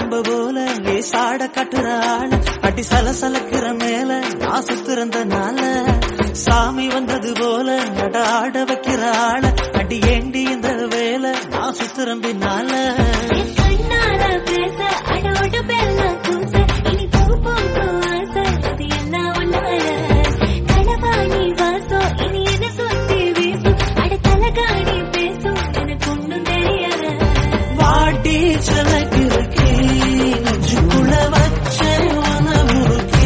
பாம்பு போல லேசாட கட்டுற ஆள அடி சலசலக்கிற மேல நான் சுத்துறந்தனால சாமி வந்தது போல நட ஆட வைக்கிற ஆள அடி ஏண்டி இந்த வேலை நான் சுத்துறேன் பின்னால என் கண்ணால பேச அடோடு பெல்லாம் கூச இனி பூ பூக்கும் ஆசை அது எல்லாம் ஒன்னால களவாணி வாசம் இனி என்ன சுத்தி வீசும் அட தலகாணி பேசும் எனக்கு ஒண்ணும் தெரியாத வாட்டி சலக்கிருக்கே நெஞ்சுக்குள்ள வச்ச உனவுருக்கே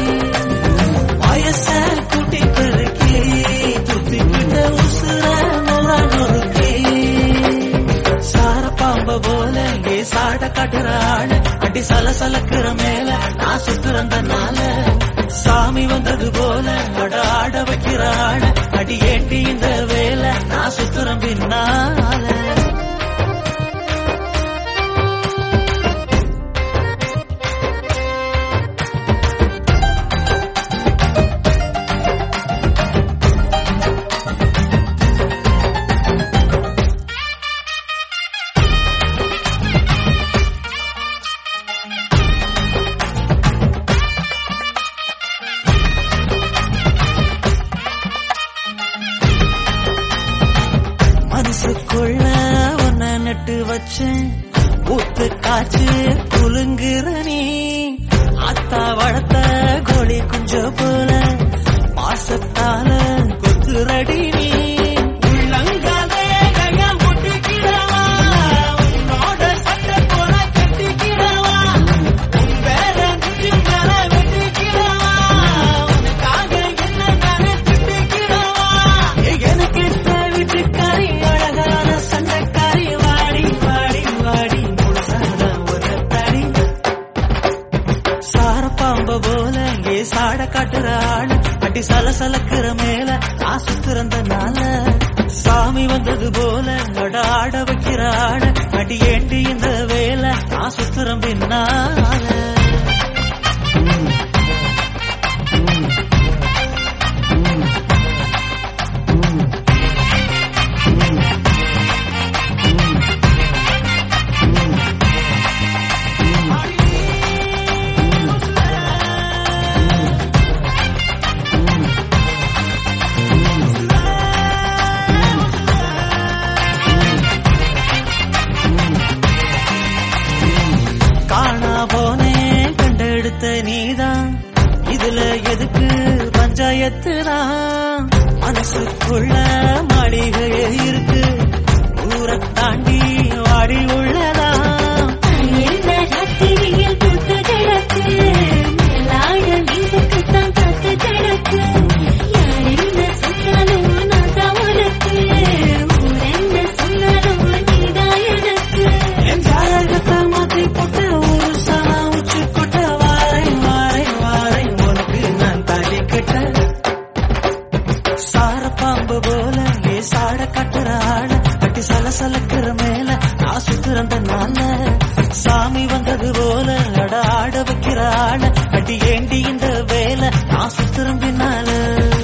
வயச கூட்டி பெருக்கே துத்திக்கிட்ட உசுர நுர நுறுக்கே சார பாம்ப போல ஏ சாட காட்டுற ஆள அடி சலசலக்கிற மேல நான் சுத்துறந்தனால சாமி வந்தது போல அட ஆட வைக்கிற ஆள அடி ஏண்டி இந்த வேலை நான் சுத்துறேன் பின்னால மனசுக்குள்ள உன்னை நட்டு வச்சேன் ஊத்து காய்ச்சி குலுங்குற நீ அத்தா வளர்த்த கோழி குஞ்ச போல பாசத்தால கொத்துரடி நீ உள்ளங்காலே கையால் முட்டிக்கிறவா, உன்னோட சட்டை போல கட்டிக்கிறவா, உன் பேர நெஞ்சு மேல வெட்டிக்கிறவா, உனக்காக என்ன நானே திட்டிக்கிறவா. எனக்கு வீட்டுக்காரி அழகான சண்டைக்காரி வாடி வாடி வாடி முழுசான ஒரு தடி சார பாம்ப போல ஏ சாட காட்டுற ஆள அடி சலசலக்கிற மேல நான் சுத்துறந்தனால சாமி வந்தது போல நட ஆட வைக்கிற ஆள அடி ஏண்டி இந்த வேலை நான் சுத்துறேன் பின்னால காணா போனே கண்டெடுத்த நீதான் இதுல எதுக்கு பஞ்சாயத்து தான் மனசுக்குள்ள மாளிகையே இருக்கு ஊரை தாண்டி வாடி உள்ளதா என்ன ராத்திரியில் பூத்து கிடக்கு மேலாட நீதுக்குத்தான் காத்து கிடக்கு யார் என்ன சொன்னாலும் நான் தான் உனக்கு ஊர் என்ன சொன்னாலும் நீதான் எனக்கு என் ஜாதகத்தை மாத்தி போட்டு ஒரு சனா உச்சி கொட்ட வாரை வாரை வாரை உனக்கு நான் தாலி கட்ட சார பாம்பு போல ஏ சாட கட்டுற ஆள கட்டி சலசலக்கிற மேல நான் சுத்துறந்தனால சாமி வந்தது போல அட ஆட வைக்கிற ஆள அடி ஏண்டி இந்த வேலை நான் சுத்துறேன் பின்னால